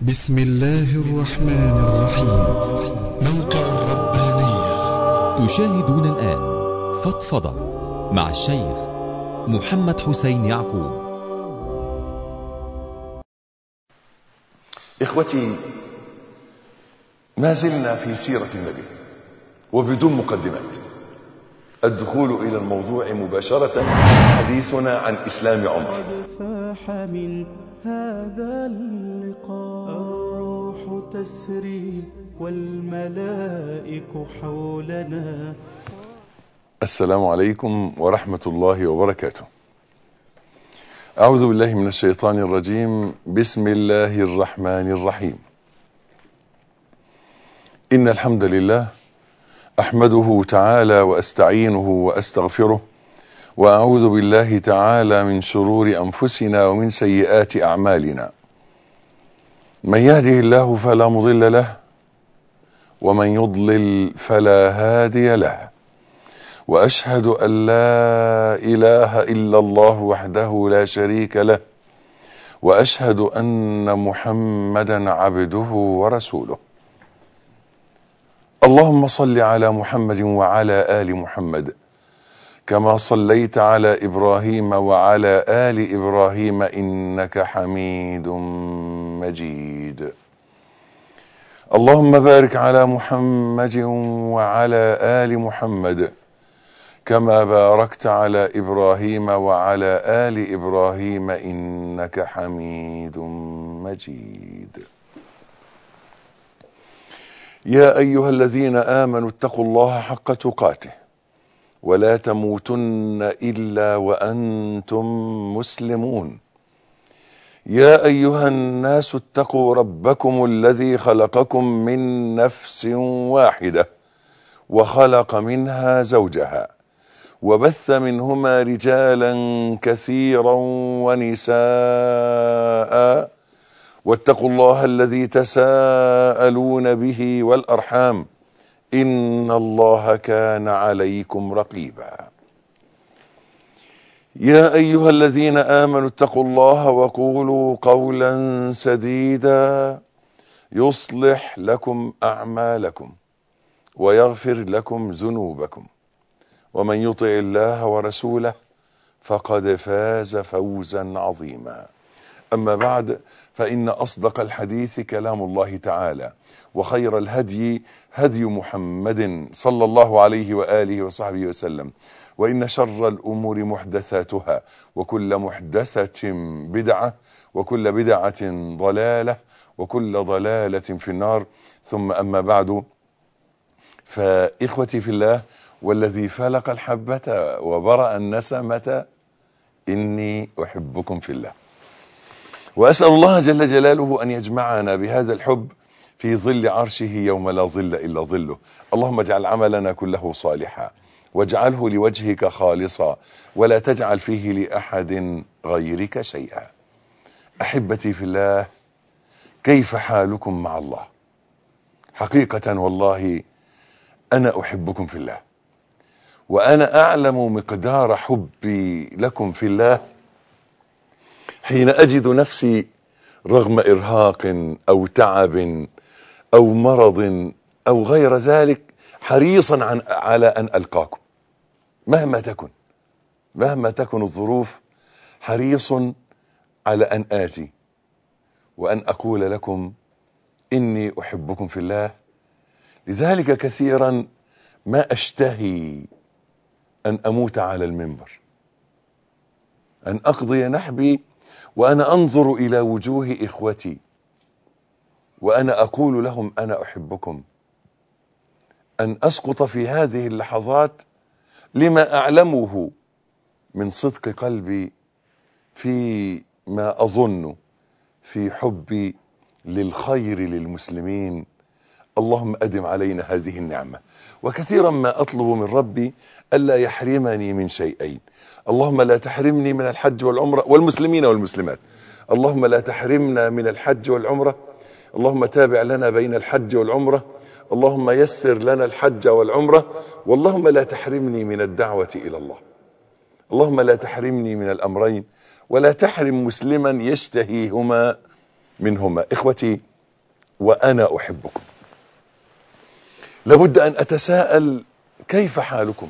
بسم الله الرحمن الرحيم موقع الربانية تشاهدون الآن فضفضة مع الشيخ محمد حسين يعقوب إخوتي ما زلنا في سيرة النبي وبدون مقدمات الدخول إلى الموضوع مباشرة حديثنا عن إسلام عمر قد فاح من هذا اللقاء الروح تسري والملائك حولنا السلام عليكم ورحمة الله وبركاته أعوذ بالله من الشيطان الرجيم بسم الله الرحمن الرحيم إن الحمد لله أحمده تعالى وأستعينه وأستغفره وأعوذ بالله تعالى من شرور أنفسنا ومن سيئات أعمالنا من يهده الله فلا مضل له ومن يضلل فلا هادي له واشهد ان لا اله الا الله وحده لا شريك له واشهد ان محمدا عبده ورسوله اللهم صل على محمد وعلى ال محمد كما صليت على ابراهيم وعلى ال ابراهيم انك حميد مجيد اللهم بارك على محمد وعلى ال محمد كما باركت على ابراهيم وعلى ال ابراهيم انك حميد مجيد يا ايها الذين امنوا اتقوا الله حق تقاته ولا تموتن الا وانتم مسلمون يا ايها الناس اتقوا ربكم الذي خلقكم من نفس واحده وخلق منها زوجها وبث منهما رجالا كثيرا ونساء واتقوا الله الذي تساءلون به والارحام ان الله كان عليكم رقيبا يا ايها الذين امنوا اتقوا الله وقولوا قولا سديدا يصلح لكم اعمالكم ويغفر لكم ذنوبكم ومن يطع الله ورسوله فقد فاز فوزا عظيما اما بعد فان اصدق الحديث كلام الله تعالى وخير الهدي هدي محمد صلى الله عليه واله وصحبه وسلم وان شر الامور محدثاتها وكل محدثه بدعه وكل بدعه ضلاله وكل ضلاله في النار ثم اما بعد فاخوتي في الله والذي فلق الحبة وبرأ النسمة إني أحبكم في الله وأسأل الله جل جلاله أن يجمعنا بهذا الحب في ظل عرشه يوم لا ظل إلا ظله اللهم اجعل عملنا كله صالحا واجعله لوجهك خالصا ولا تجعل فيه لأحد غيرك شيئا أحبتي في الله كيف حالكم مع الله حقيقة والله أنا أحبكم في الله وانا اعلم مقدار حبي لكم في الله حين اجد نفسي رغم ارهاق او تعب او مرض او غير ذلك حريصا عن على ان القاكم مهما تكن مهما تكن الظروف حريص على ان اتي وان اقول لكم اني احبكم في الله لذلك كثيرا ما اشتهي أن أموت على المنبر أن أقضي نحبي وأنا أنظر إلى وجوه إخوتي وأنا أقول لهم أنا أحبكم أن أسقط في هذه اللحظات لما أعلمه من صدق قلبي في ما أظن في حبي للخير للمسلمين اللهم أدم علينا هذه النعمة وكثيرا ما أطلب من ربي ألا يحرمني من شيئين اللهم لا تحرمني من الحج والعمرة والمسلمين والمسلمات اللهم لا تحرمنا من الحج والعمرة اللهم تابع لنا بين الحج والعمرة اللهم يسر لنا الحج والعمرة واللهم لا تحرمني من الدعوة إلى الله اللهم لا تحرمني من الأمرين ولا تحرم مسلما يشتهيهما منهما إخوتي وأنا أحبكم لابد أن أتساءل كيف حالكم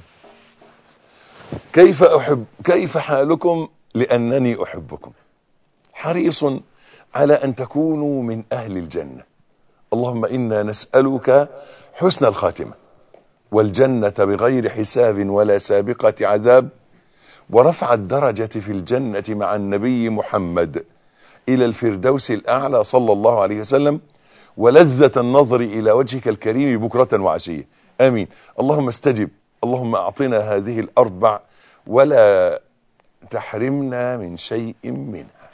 كيف أحب كيف حالكم لأنني أحبكم حريص على أن تكونوا من أهل الجنة اللهم إنا نسألك حسن الخاتمة والجنة بغير حساب ولا سابقة عذاب ورفع الدرجة في الجنة مع النبي محمد إلى الفردوس الأعلى صلى الله عليه وسلم ولذة النظر إلى وجهك الكريم بكرة وعشية آمين اللهم استجب اللهم أعطنا هذه الأربع ولا تحرمنا من شيء منها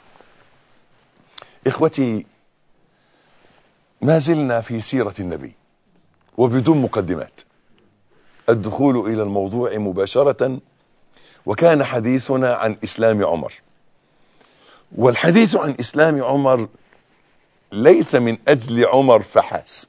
إخوتي ما زلنا في سيرة النبي وبدون مقدمات الدخول إلى الموضوع مباشرة وكان حديثنا عن إسلام عمر والحديث عن إسلام عمر ليس من أجل عمر فحسب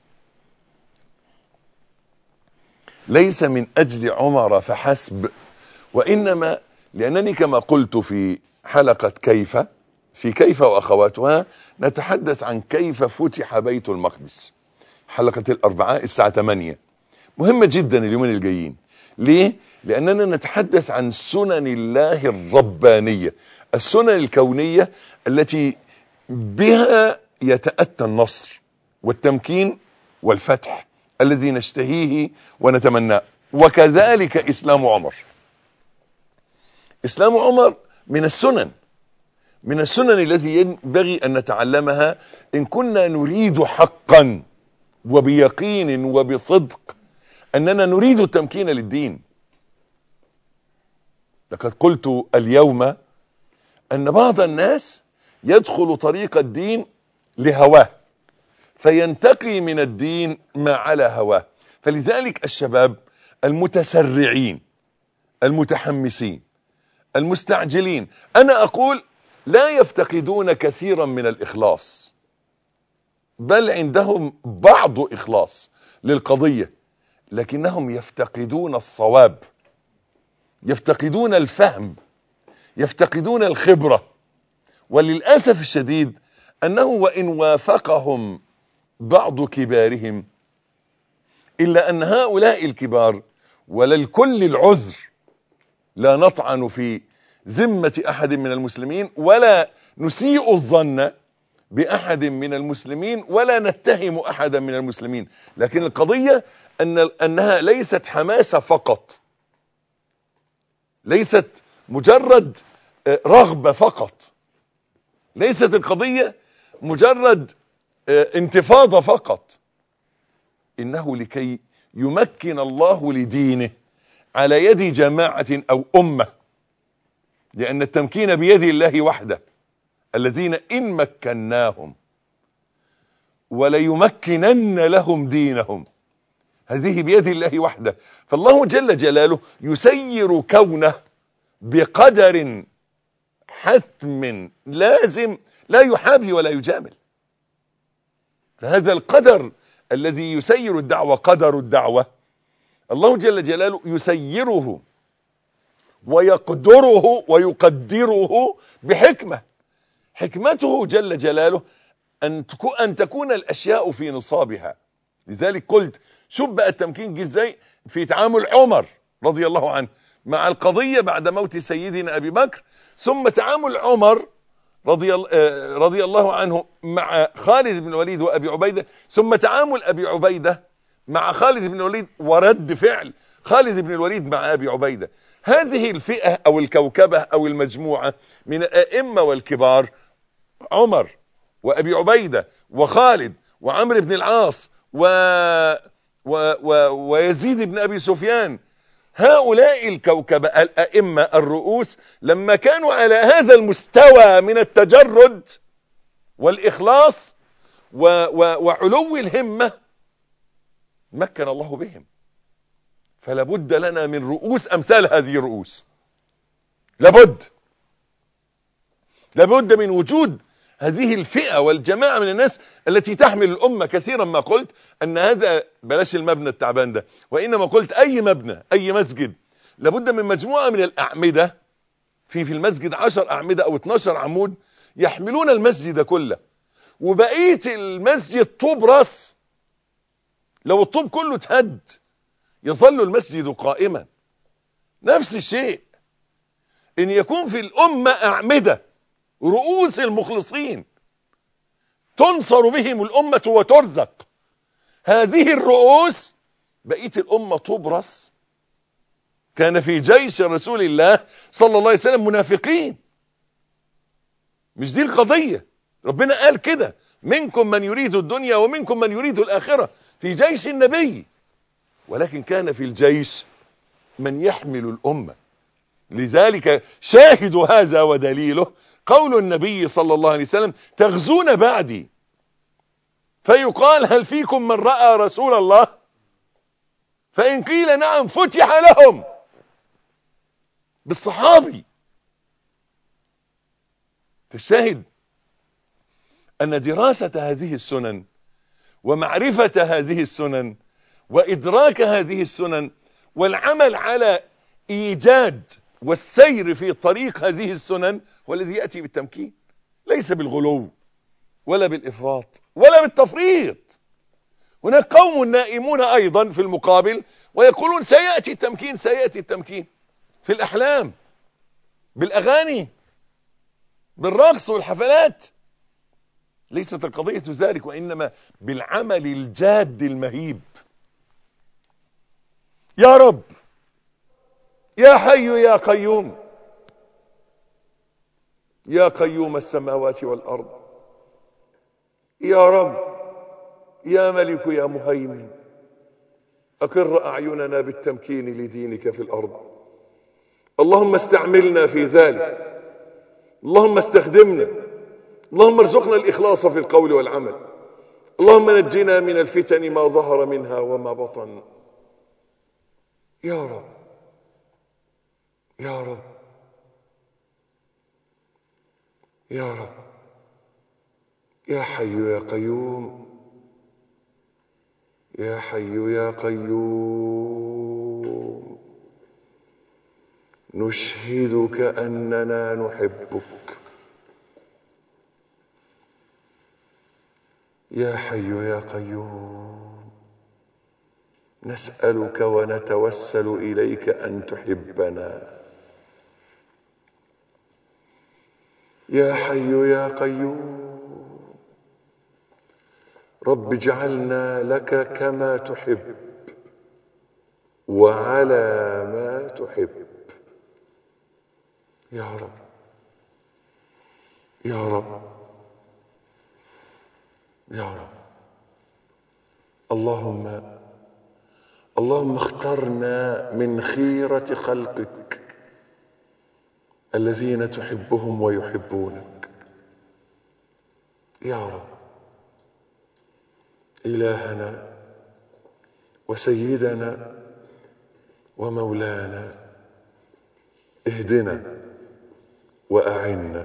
ليس من أجل عمر فحسب وإنما لأنني كما قلت في حلقة كيف في كيف وأخواتها نتحدث عن كيف فتح بيت المقدس حلقة الأربعاء الساعة 8 مهمة جدا اليومين الجايين ليه؟ لأننا نتحدث عن سنن الله الربانية السنن الكونية التي بها يتأتى النصر والتمكين والفتح الذي نشتهيه ونتمناه وكذلك إسلام عمر إسلام عمر من السنن من السنن التي ينبغي أن نتعلمها إن كنا نريد حقا وبيقين وبصدق أننا نريد التمكين للدين لقد قلت اليوم أن بعض الناس يدخل طريق الدين لهواه فينتقي من الدين ما على هواه فلذلك الشباب المتسرعين المتحمسين المستعجلين أنا أقول لا يفتقدون كثيرا من الإخلاص بل عندهم بعض إخلاص للقضية لكنهم يفتقدون الصواب يفتقدون الفهم يفتقدون الخبرة وللأسف الشديد أنه وإن وافقهم بعض كبارهم إلا أن هؤلاء الكبار وللكل العذر لا نطعن في ذمة أحد من المسلمين ولا نسيء الظن بأحد من المسلمين ولا نتهم أحدا من المسلمين لكن القضية أن أنها ليست حماسة فقط ليست مجرد رغبة فقط ليست القضية مجرد انتفاضة فقط إنه لكي يمكن الله لدينه على يد جماعة أو أمة لأن التمكين بيد الله وحده الذين إن مكناهم وليمكنن لهم دينهم هذه بيد الله وحده فالله جل جلاله يسير كونه بقدر حتم لازم لا يحابي ولا يجامل فهذا القدر الذي يسير الدعوة قدر الدعوة الله جل جلاله يسيره ويقدره ويقدره بحكمة حكمته جل جلاله أن أن تكون الأشياء في نصابها لذلك قلت شوف بقى التمكين جه ازاي في تعامل عمر رضي الله عنه مع القضية بعد موت سيدنا أبي بكر ثم تعامل عمر رضي, رضي الله عنه مع خالد بن الوليد وأبي عبيدة ثم تعامل أبي عبيدة مع خالد بن الوليد ورد فعل خالد بن الوليد مع أبي عبيدة هذه الفئة أو الكوكبة أو المجموعة من الأئمة والكبار عمر وأبي عبيدة وخالد وعمرو بن العاص و... و... و... ويزيد بن أبي سفيان هؤلاء الكوكبة الأئمة الرؤوس لما كانوا على هذا المستوى من التجرد والإخلاص و... و... وعلو الهمة مكن الله بهم فلابد لنا من رؤوس أمثال هذه الرؤوس لابد لابد من وجود هذه الفئة والجماعة من الناس التي تحمل الأمة كثيرا ما قلت أن هذا بلاش المبنى التعبان ده وإنما قلت أي مبنى أي مسجد لابد من مجموعة من الأعمدة في في المسجد 10 أعمدة أو 12 عمود يحملون المسجد كله وبقية المسجد طوب راس لو الطوب كله اتهد يظل المسجد قائما نفس الشيء ان يكون في الامة اعمدة رؤوس المخلصين تنصر بهم الامة وترزق هذه الرؤوس بقية الامة طوب راس كان في جيش رسول الله صلى الله عليه وسلم منافقين مش دي القضية ربنا قال كده منكم من يريد الدنيا ومنكم من يريد الآخرة في جيش النبي ولكن كان في الجيش من يحمل الأمة لذلك شاهد هذا ودليله قول النبي صلى الله عليه وسلم تغزون بعدي فيقال هل فيكم من رأى رسول الله فإن قيل نعم فتح لهم بالصحابي فالشاهد أن دراسة هذه السنن ومعرفة هذه السنن وإدراك هذه السنن والعمل على إيجاد والسير في طريق هذه السنن هو الذي يأتي بالتمكين ليس بالغلو ولا بالإفراط ولا بالتفريط هناك قوم نائمون أيضا في المقابل ويقولون سيأتي التمكين سيأتي التمكين في الأحلام بالأغاني بالرقص والحفلات ليست القضية ذلك وإنما بالعمل الجاد المهيب يا رب يا حي يا قيوم يا قيوم السماوات والأرض يا رب يا ملك يا مهيمن أقر أعيننا بالتمكين لدينك في الأرض اللهم استعملنا في ذلك اللهم استخدمنا اللهم ارزقنا الإخلاص في القول والعمل اللهم نجنا من الفتن ما ظهر منها وما بطن يا رب يا رب يا رب يا حي يا قيوم يا حي يا قيوم نشهدك أننا نحبك يا حي يا قيوم نسألك ونتوسل إليك أن تحبنا يا حي يا قيوم رب اجعلنا لك كما تحب وعلى ما تحب يا رب يا رب يا رب اللهم اللهم اخترنا من خيرة خلقك الذين تحبهم ويحبونك يا رب إلهنا وسيدنا ومولانا اهدنا وأعنا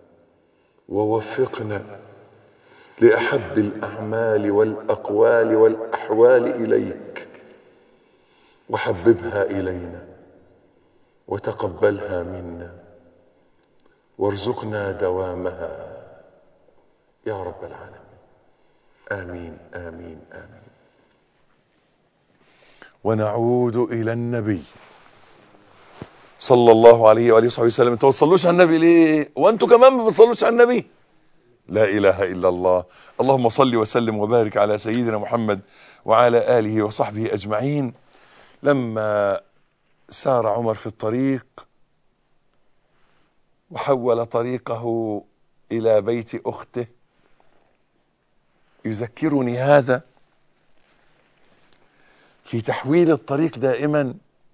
ووفقنا لأحب الأعمال والأقوال والأحوال إليك وحببها إلينا وتقبلها منا وارزقنا دوامها يا رب العالمين آمين آمين آمين ونعود إلى النبي صلى الله عليه وآله وصحبه وسلم انتوا ما تصلوش على النبي ليه وانتوا كمان ما بتصلوش على النبي لا إله إلا الله اللهم صل وسلم وبارك على سيدنا محمد وعلى آله وصحبه أجمعين لما سار عمر في الطريق وحول طريقه إلى بيت أخته يذكرني هذا في تحويل الطريق دائما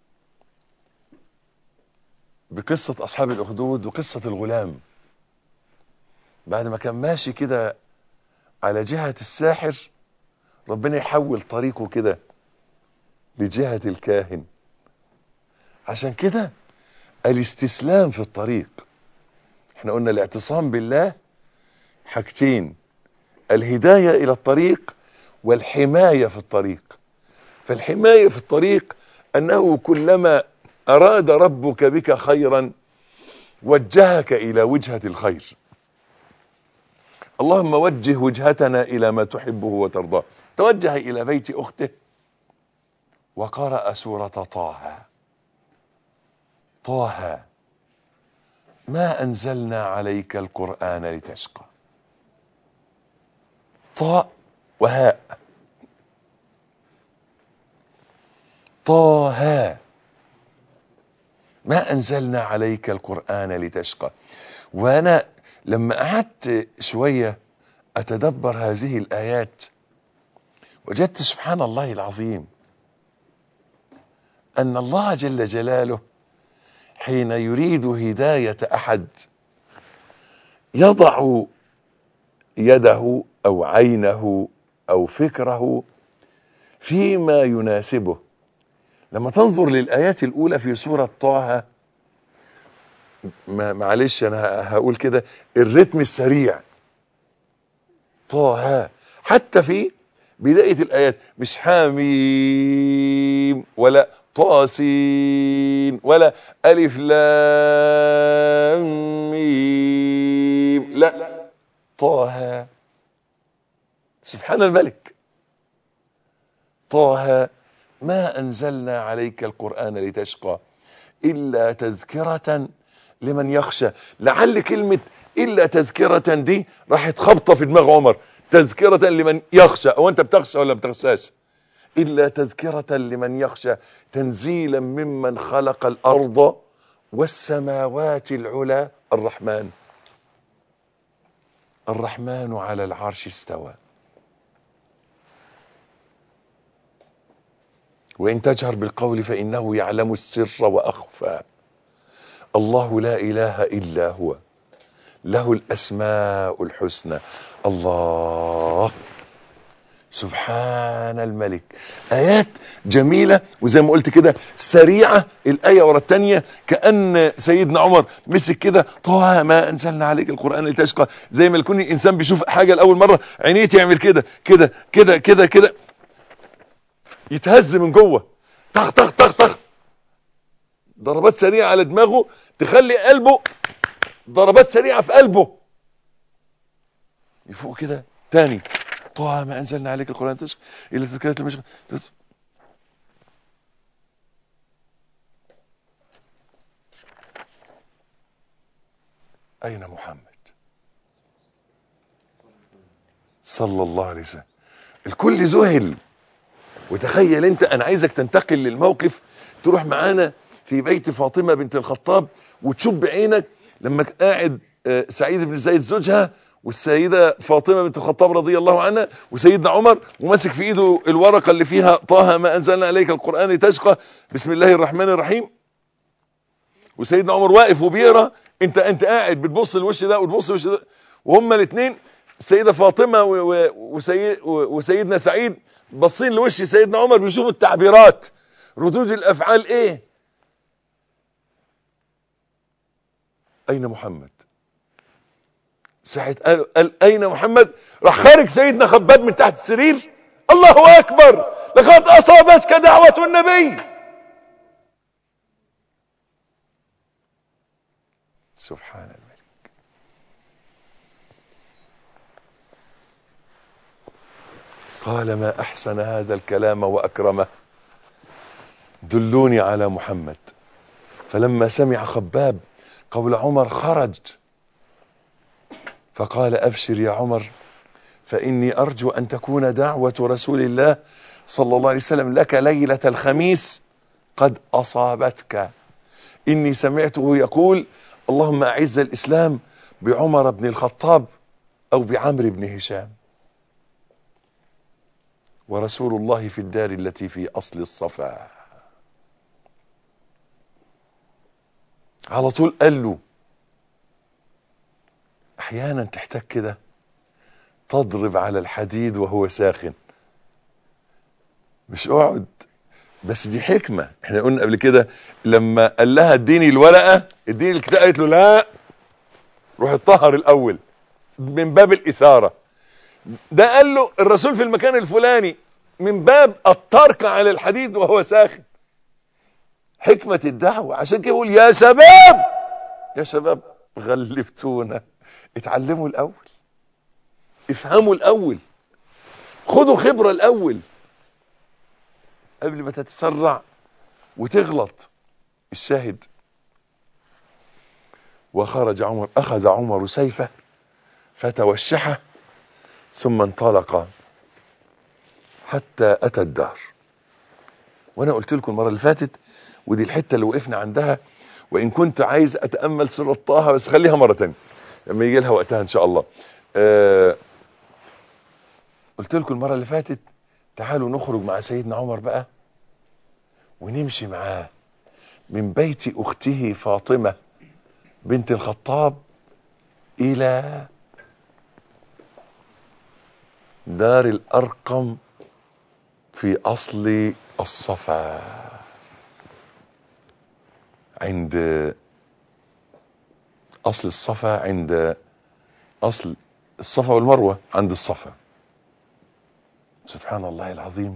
بقصة أصحاب الأخدود وقصة الغلام بعد ما كان ماشي كده على جهة الساحر ربنا يحول طريقه كده لجهة الكاهن عشان كده الاستسلام في الطريق احنا قلنا الاعتصام بالله حاجتين الهداية إلى الطريق والحماية في الطريق فالحماية في الطريق أنه كلما أراد ربك بك خيرا وجهك إلى وجهة الخير اللهم وجه وجهتنا إلى ما تحبه وترضاه توجه إلى بيت أخته وقرأ سورة طه طه ما أنزلنا عليك القرآن لتشقى طاء وهاء طه ما أنزلنا عليك القرآن لتشقى وأنا لما قعدت شوية أتدبر هذه الآيات وجدت سبحان الله العظيم أن الله جل جلاله حين يريد هداية أحد يضع يده أو عينه أو فكره فيما يناسبه لما تنظر للآيات الأولى في سورة طه ما معلش أنا هقول كده الرتم السريع طه حتى في بداية الآيات مش حاميم ولا طاسين ولا ألف لام ميم لا طه سبحان الملك طه ما أنزلنا عليك القرآن لتشقى إلا تذكرة لمن يخشى لعل كلمة إلا تذكرة دي راحت خبطة في دماغ عمر تذكرة لمن يخشى أو أنت بتخشى ولا بتخشاش إلا تذكرة لمن يخشى تنزيلا ممن خلق الأرض والسماوات العلى الرحمن الرحمن على العرش استوى وإن تجهر بالقول فإنه يعلم السر وأخفى الله لا إله إلا هو له الأسماء الحسنى الله سبحان الملك آيات جميلة وزي ما قلت كده سريعة الآية ورا الثانية كأن سيدنا عمر مسك كده طه ما أنزلنا عليك القرآن لتشقى زي ما يكون الإنسان بيشوف حاجة لأول مرة عينيه تعمل كده كده كده كده كده يتهز من جوه طخ طخ طخ طخ ضربات سريعة على دماغه تخلي قلبه ضربات سريعة في قلبه يفوق كده تاني طه ما أنزلنا عليك القرآن تشقى إلا تذكرة المشقى أين محمد صلى الله عليه وسلم الكل ذهل وتخيل انت انا عايزك تنتقل للموقف تروح معانا في بيت فاطمة بنت الخطاب وتشوف بعينك لما قاعد سعيد بن زيد زوجها والسيدة فاطمة بنت الخطاب رضي الله عنها وسيدنا عمر وماسك في ايده الورقة اللي فيها طه ما انزلنا عليك القرآن لتشقى بسم الله الرحمن الرحيم وسيدنا عمر واقف وبيقرا انت انت قاعد بتبص الوش ده وتبص الوش ده وهما الاثنين السيدة فاطمة وسيد وسيدنا سعيد باصين لوش سيدنا عمر بيشوفوا التعبيرات ردود الافعال ايه اين محمد ساعة قال, قال اين محمد راح خارج سيدنا خباب من تحت السرير الله اكبر لقد اصابتك دعوة النبي سبحان الملك قال ما احسن هذا الكلام واكرمه دلوني على محمد فلما سمع خباب قول عمر خرج فقال ابشر يا عمر فاني ارجو ان تكون دعوة رسول الله صلى الله عليه وسلم لك ليلة الخميس قد اصابتك اني سمعته يقول اللهم اعز الاسلام بعمر بن الخطاب او بعمرو بن هشام ورسول الله في الدار التي في اصل الصفا على طول قال له احيانا تحتاج كده تضرب على الحديد وهو ساخن مش اقعد بس دي حكمة احنا قلنا قبل كده لما قال لها اديني الورقة اديني الكتاب قالت له لا روح اتطهر الاول من باب الاثارة ده قال له الرسول في المكان الفلاني من باب الطرق على الحديد وهو ساخن حكمة الدعوة عشان كده يقول يا شباب يا شباب غلفتونا اتعلموا الاول افهموا الاول خدوا خبرة الاول قبل ما تتسرع وتغلط الشاهد وخرج عمر اخذ عمر سيفه فتوشحه ثم انطلق حتى اتى الدار وانا قلت لكم المره اللي فاتت ودي الحته اللي وقفنا عندها وان كنت عايز اتامل سوره طه بس خليها مره تانية لما يجي لها وقتها ان شاء الله آه قلت لكم المره اللي فاتت تعالوا نخرج مع سيدنا عمر بقى ونمشي معاه من بيت اخته فاطمه بنت الخطاب الى دار الارقم في اصل الصفا عند اصل الصفا عند اصل الصفا والمروه عند الصفا سبحان الله العظيم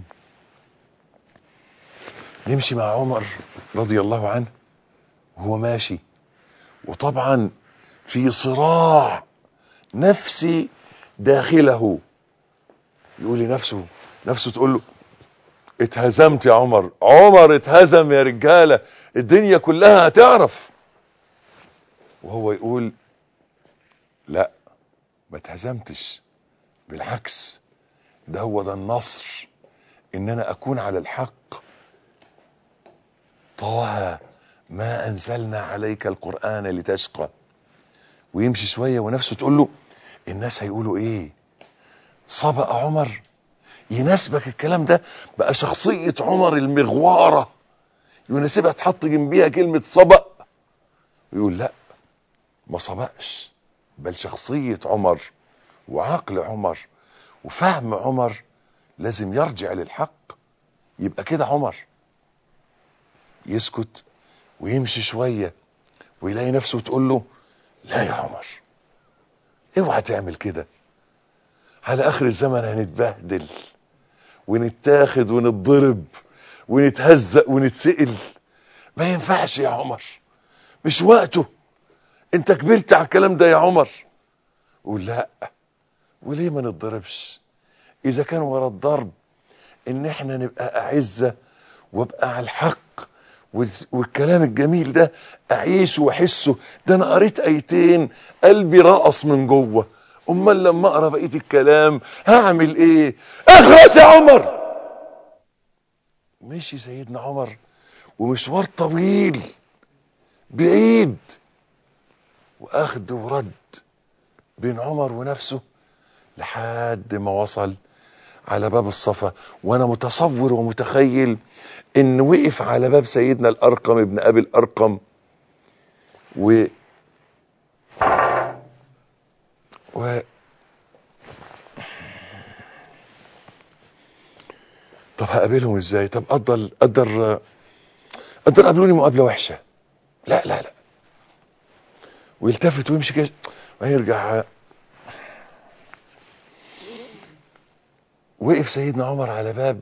نمشي مع عمر رضي الله عنه وهو ماشي وطبعا في صراع نفسي داخله يقول لنفسه نفسه تقول له اتهزمت يا عمر عمر اتهزم يا رجاله الدنيا كلها هتعرف وهو يقول لا ما اتهزمتش بالعكس ده هو ده النصر ان انا اكون على الحق طه ما انزلنا عليك القران لتشقى ويمشي شويه ونفسه تقول له الناس هيقولوا ايه سبق عمر يناسبك الكلام ده بقى شخصية عمر المغوارة يناسبها تحط جنبيها كلمة سبق ويقول لا ما سبقش بل شخصية عمر وعقل عمر وفهم عمر لازم يرجع للحق يبقى كده عمر يسكت ويمشي شوية ويلاقي نفسه تقول له لا يا عمر اوعى تعمل كده على اخر الزمن هنتبهدل ونتاخد ونتضرب ونتهزق ونتسئل ما ينفعش يا عمر مش وقته انت كبرت على الكلام ده يا عمر قول لا وليه ما نتضربش اذا كان ورا الضرب ان احنا نبقى اعزة وابقى على الحق والكلام الجميل ده اعيشه واحسه ده انا قريت ايتين قلبي رقص من جوه امال لما اقرا بقيه الكلام هعمل ايه اخرس يا عمر مشي سيدنا عمر ومشوار طويل بعيد واخد ورد بين عمر ونفسه لحد ما وصل على باب الصفا وانا متصور ومتخيل ان وقف على باب سيدنا الارقم ابن ابي الارقم و و طب هقابلهم ازاي طب قدر قدر قدر قابلوني مقابله وحشه لا لا لا ويلتفت ويمشي كده ويرجع وقف سيدنا عمر على باب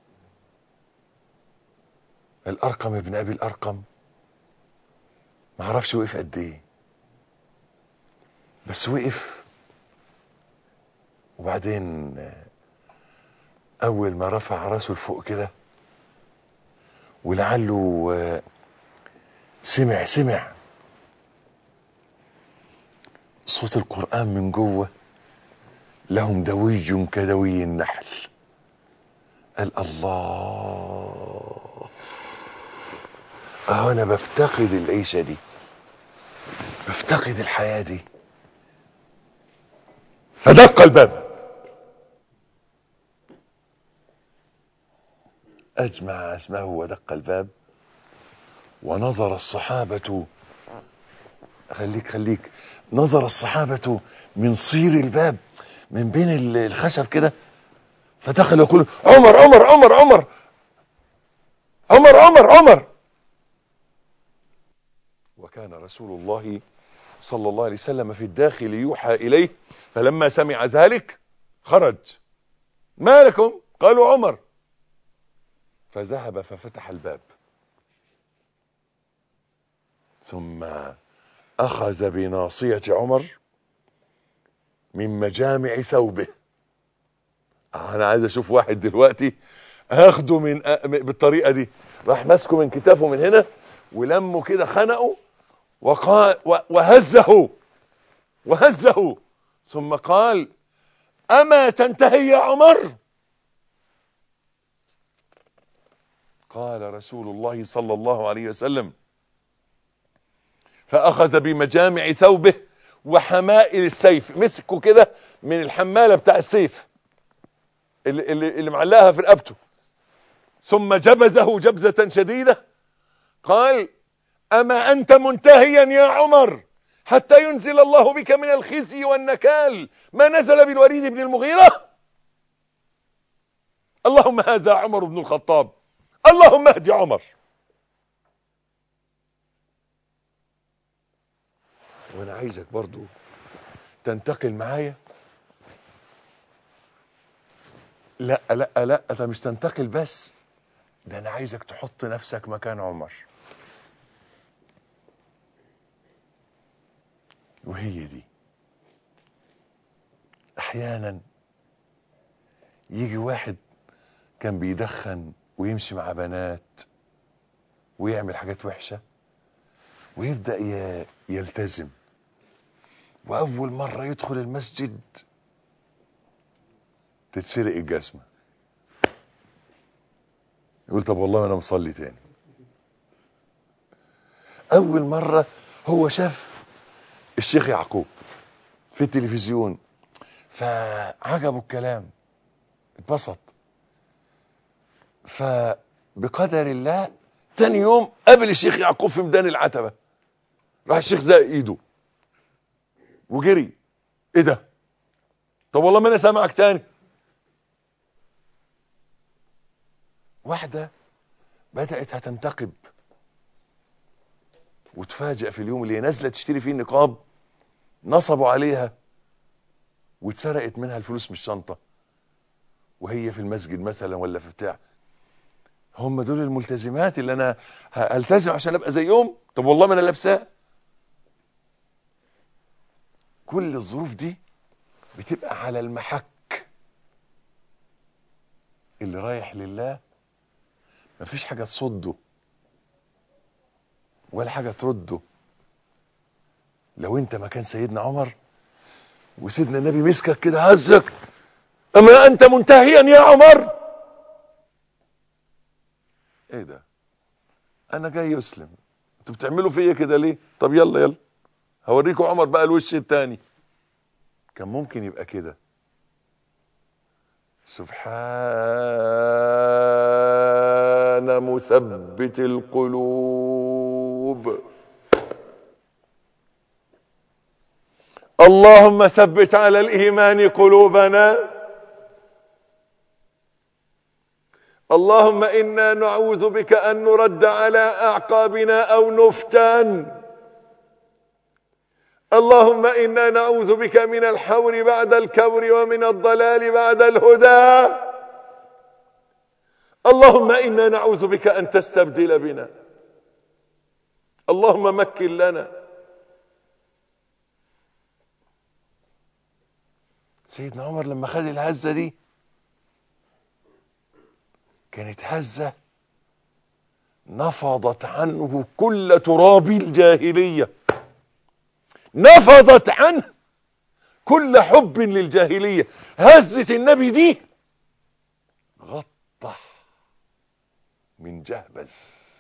الارقم ابن ابي الارقم ما اعرفش وقف قد ايه بس وقف وبعدين اول ما رفع راسه لفوق كده ولعله سمع سمع صوت القرآن من جوه لهم دوي كدوي النحل قال الله اهو انا بفتقد العيشة دي بفتقد الحياة دي فدق الباب اجمع اسمه ودق الباب ونظر الصحابة خليك خليك نظر الصحابة من صير الباب من بين الخشب كده فدخل يقول عمر عمر عمر عمر عمر عمر عمر وكان رسول الله صلى الله عليه وسلم في الداخل يوحى إليه فلما سمع ذلك خرج ما لكم قالوا عمر فذهب ففتح الباب ثم أخذ بناصية عمر من مجامع ثوبه انا عايز اشوف واحد دلوقتي هاخده من أ- م- بالطريقه دي راح ماسكه من كتافه من هنا ولمه كده خنقه وقال و- وهزه وهزه ثم قال اما تنتهي يا عمر قال رسول الله صلى الله عليه وسلم فاخذ بمجامع ثوبه وحمائل السيف مسكه كده من الحماله بتاع السيف اللي, اللي, اللي معلقها في رقبته ثم جبزه جبزة شديدة قال أما أنت منتهيا يا عمر حتى ينزل الله بك من الخزي والنكال ما نزل بالوليد بن المغيرة اللهم هذا عمر بن الخطاب اللهم اهد عمر وانا عايزك برضو تنتقل معايا لا لا لا ده مش تنتقل بس ده انا عايزك تحط نفسك مكان عمر وهي دي احيانا يجي واحد كان بيدخن ويمشي مع بنات ويعمل حاجات وحشة ويبدأ ي- يلتزم وأول مرة يدخل المسجد تتسرق الجزمة يقول طب والله أنا مصلي تاني أول مرة هو شاف الشيخ يعقوب في التلفزيون فعجبه الكلام اتبسط فبقدر الله تاني يوم قابل الشيخ يعقوب في ميدان العتبة راح الشيخ زق ايده وجري ايه ده طب والله ما انا سامعك تاني واحدة بدأت هتنتقب وتفاجأ في اليوم اللي هي نازلة تشتري فيه النقاب نصبوا عليها واتسرقت منها الفلوس من الشنطة وهي في المسجد مثلا ولا في بتاع هم دول الملتزمات اللي انا ه- هلتزم عشان ابقى زيهم طب والله ما انا لابساه كل الظروف دي بتبقى على المحك اللي رايح لله مفيش حاجة تصده ولا حاجة ترده لو انت مكان سيدنا عمر وسيدنا النبي مسكك كده هزك اما انت منتهيا يا عمر ايه ده انا جاي اسلم انتوا بتعملوا فيا كده ليه طب يلا يلا هوريكم عمر بقى الوش التاني كان ممكن يبقى كده سبحان مثبت القلوب اللهم ثبت على الايمان قلوبنا اللهم انا نعوذ بك ان نرد على اعقابنا او نفتن اللهم انا نعوذ بك من الحور بعد الكور ومن الضلال بعد الهدى اللهم انا نعوذ بك ان تستبدل بنا اللهم مكن لنا سيدنا عمر لما خد الهزه دي كانت هزه نفضت عنه كل تراب الجاهليه نفضت عنه كل حب للجاهليه هزه النبي دي غطى من جهبذ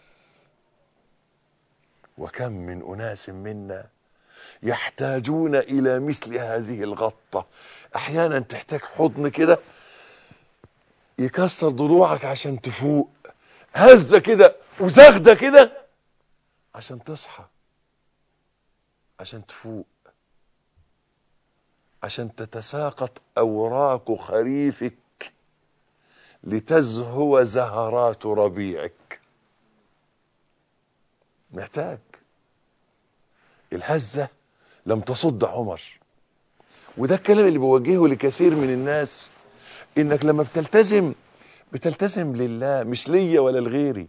وكم من اناس منا يحتاجون الى مثل هذه الغطه احيانا تحتاج حضن كده يكسر ضلوعك عشان تفوق هزه كده وزغده كده عشان تصحى عشان تفوق عشان تتساقط اوراق خريفك لتزهو زهرات ربيعك محتاج الهزه لم تصد عمر وده الكلام اللي بوجهه لكثير من الناس انك لما بتلتزم بتلتزم لله مش ليا ولا لغيري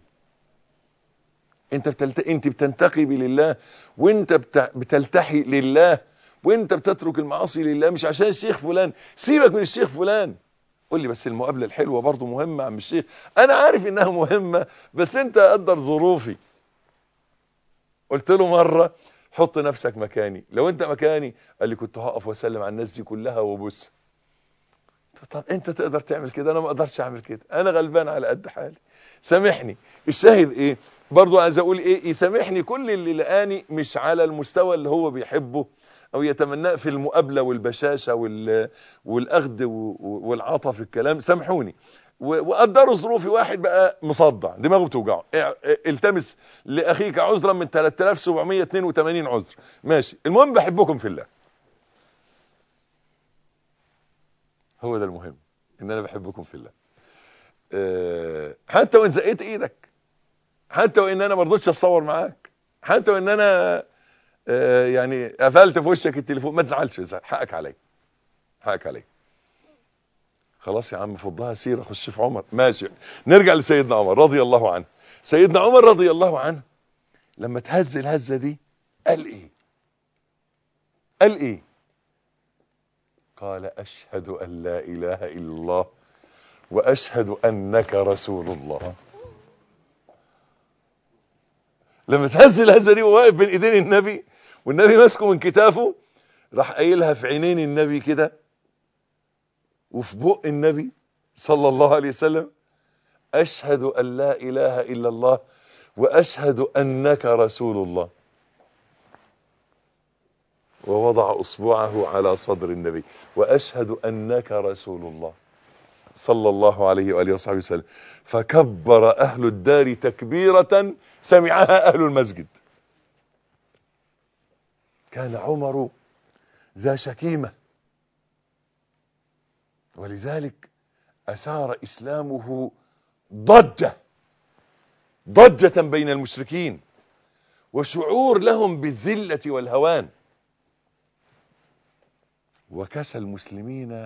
انت بتلت... انت بتنتقي لله وانت بت... بتلتحي لله وانت بتترك المعاصي لله مش عشان الشيخ فلان سيبك من الشيخ فلان قول لي بس المقابله الحلوه برضه مهمه يا عم الشيخ انا عارف انها مهمه بس انت قدر ظروفي قلت له مره حط نفسك مكاني لو انت مكاني قال لي كنت هقف واسلم على الناس دي كلها وبص طب انت تقدر تعمل كده انا ما اقدرش اعمل كده انا غلبان على قد حالي سامحني الشاهد ايه برضو عايز اقول ايه يسامحني كل اللي لقاني مش على المستوى اللي هو بيحبه او يتمناه في المقابله والبشاشه وال والاخذ والعطف في الكلام سامحوني وقدروا ظروفي واحد بقى مصدع دماغه بتوجعه التمس لاخيك عذرا من 3782 عذر ماشي المهم بحبكم في الله هو ده المهم ان انا بحبكم في الله أه حتى وان زقيت ايدك حتى وان انا ما رضيتش اتصور معاك حتى وان انا أه يعني قفلت في وشك التليفون ما تزعلش حقك عليا حقك عليا خلاص يا عم فضها سيره خش في عمر ماشي نرجع لسيدنا عمر رضي الله عنه سيدنا عمر رضي الله عنه لما تهز الهزه دي قال ايه قال ايه قال اشهد ان لا اله الا الله واشهد انك رسول الله لما تهز الهزه دي وواقف بين ايدين النبي والنبي ماسكه من كتافه راح قايلها في عينين النبي كده وفي بق النبي صلى الله عليه وسلم أشهد أن لا إله إلا الله وأشهد أنك رسول الله ووضع أصبعه على صدر النبي وأشهد أنك رسول الله صلى الله عليه وآله وصحبه وسلم فكبر أهل الدار تكبيرة سمعها أهل المسجد كان عمر ذا شكيمه ولذلك أثار إسلامه ضجة ضجة بين المشركين وشعور لهم بالذلة والهوان وكسى المسلمين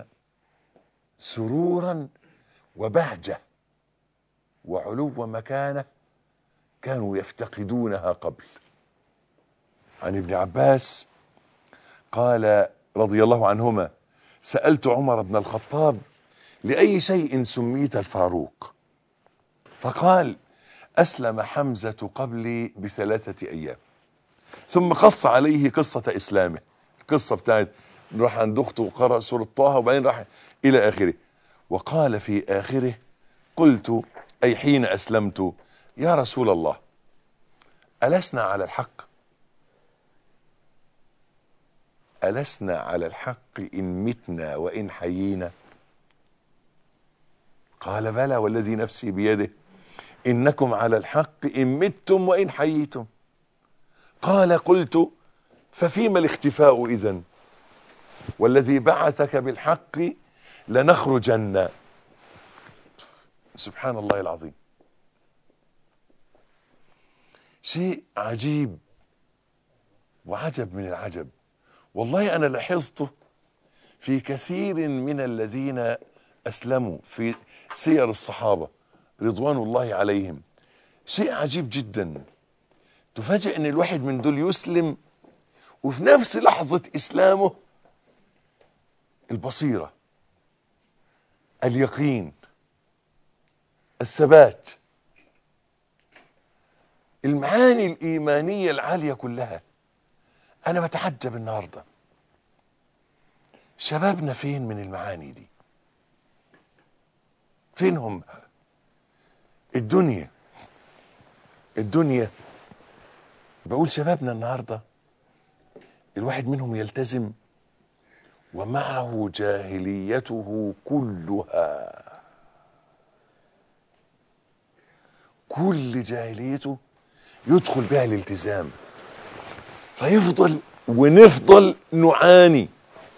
سرورا وبهجة وعلو مكانة كانوا يفتقدونها قبل عن ابن عباس قال رضي الله عنهما سألت عمر بن الخطاب لأي شيء سميت الفاروق فقال أسلم حمزة قبلي بثلاثة أيام ثم قص عليه قصة إسلامه القصة بتاعت راح عند أخته وقرأ سورة طه وبعدين راح إلى آخره وقال في آخره قلت أي حين أسلمت يا رسول الله ألسنا على الحق ألسنا على الحق إن متنا وإن حيينا قال بلى والذي نفسي بيده إنكم على الحق إن متم وإن حييتم قال قلت ففيما الاختفاء إذن والذي بعثك بالحق لنخرجن سبحان الله العظيم شيء عجيب وعجب من العجب والله أنا لاحظته في كثير من الذين أسلموا في سير الصحابة رضوان الله عليهم شيء عجيب جدا تفاجئ ان الواحد من دول يسلم وفي نفس لحظة اسلامه البصيرة اليقين الثبات المعاني الايمانية العالية كلها انا بتعجب النهاردة شبابنا فين من المعاني دي فين هم الدنيا الدنيا بقول شبابنا النهاردة الواحد منهم يلتزم ومعه جاهليته كلها كل جاهليته يدخل بها الالتزام فيفضل ونفضل نعاني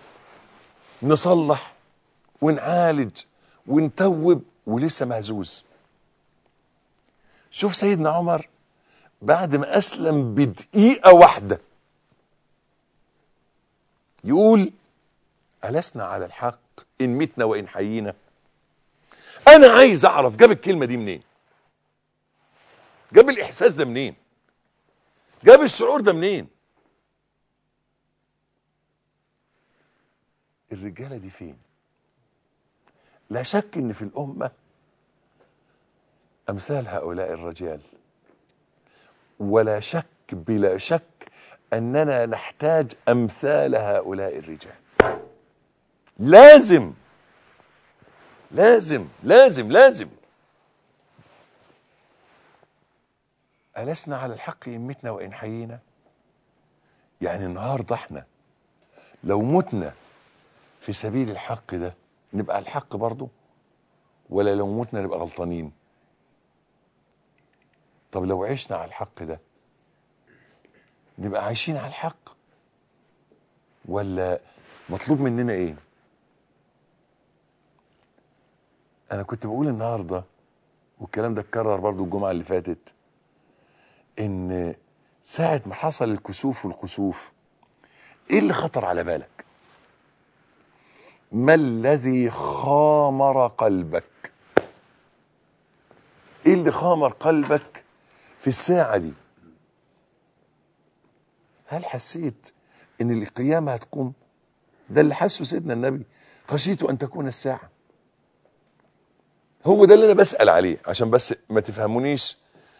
نصلح ونعالج ونتوب ولسه مهزوز شوف سيدنا عمر بعد ما اسلم بدقيقة واحدة يقول ألسنا على الحق إن متنا وإن حيينا أنا عايز أعرف جاب الكلمة دي منين جاب الإحساس ده منين جاب الشعور ده منين الرجالة دي فين لا شك ان في الامة امثال هؤلاء الرجال ولا شك بلا شك اننا نحتاج امثال هؤلاء الرجال لازم لازم لازم لازم ألسنا على الحق إن متنا وإن حيينا يعني النهاردة احنا لو متنا في سبيل الحق ده نبقى على الحق برضه ولا لو متنا نبقى غلطانين طب لو عشنا على الحق ده نبقى عايشين على الحق ولا مطلوب مننا ايه انا كنت بقول النهارده والكلام ده اتكرر برضو الجمعه اللي فاتت ان ساعه ما حصل الكسوف والخسوف ايه اللي خطر على بالك ما الذي خامر قلبك ايه اللي خامر قلبك في الساعه دي هل حسيت ان القيامه هتقوم ده اللي حسه سيدنا النبي خشيت ان تكون الساعه هو ده اللي انا بسال عليه عشان بس ما تفهمونيش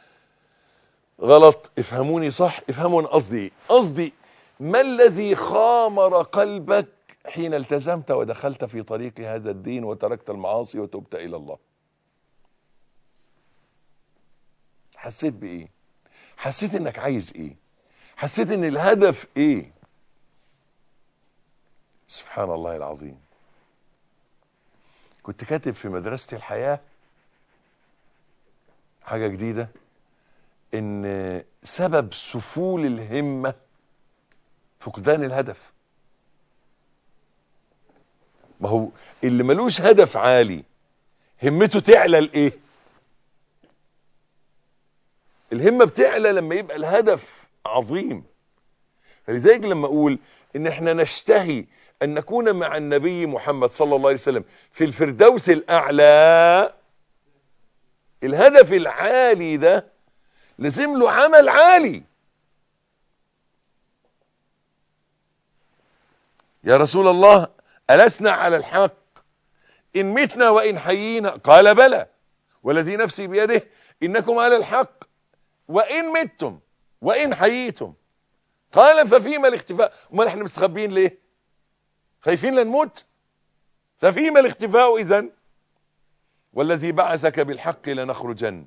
غلط افهموني صح افهموا انا قصدي ايه قصدي ما الذي خامر قلبك حين التزمت ودخلت في طريق هذا الدين وتركت المعاصي وتبت الى الله حسيت بايه حسيت انك عايز ايه حسيت ان الهدف ايه سبحان الله العظيم كنت كاتب في مدرسة الحياة حاجة جديدة ان سبب سفول الهمة فقدان الهدف ما هو اللي ملوش هدف عالي همته تعلى لايه الهمة بتعلى لما يبقى الهدف عظيم فلذلك لما اقول ان احنا نشتهي ان نكون مع النبي محمد صلى الله عليه وسلم في الفردوس الاعلى الهدف العالي ده لازم له عمل عالي يا رسول الله ألسنا على الحق إن متنا وإن حيينا قال بلى والذي نفسي بيده إنكم على الحق وإن متم وإن حييتم قال ففيما الاختفاء امال احنا مستخبيين ليه خايفين لنموت ففيما الاختفاء اذا والذي بعثك بالحق لنخرجن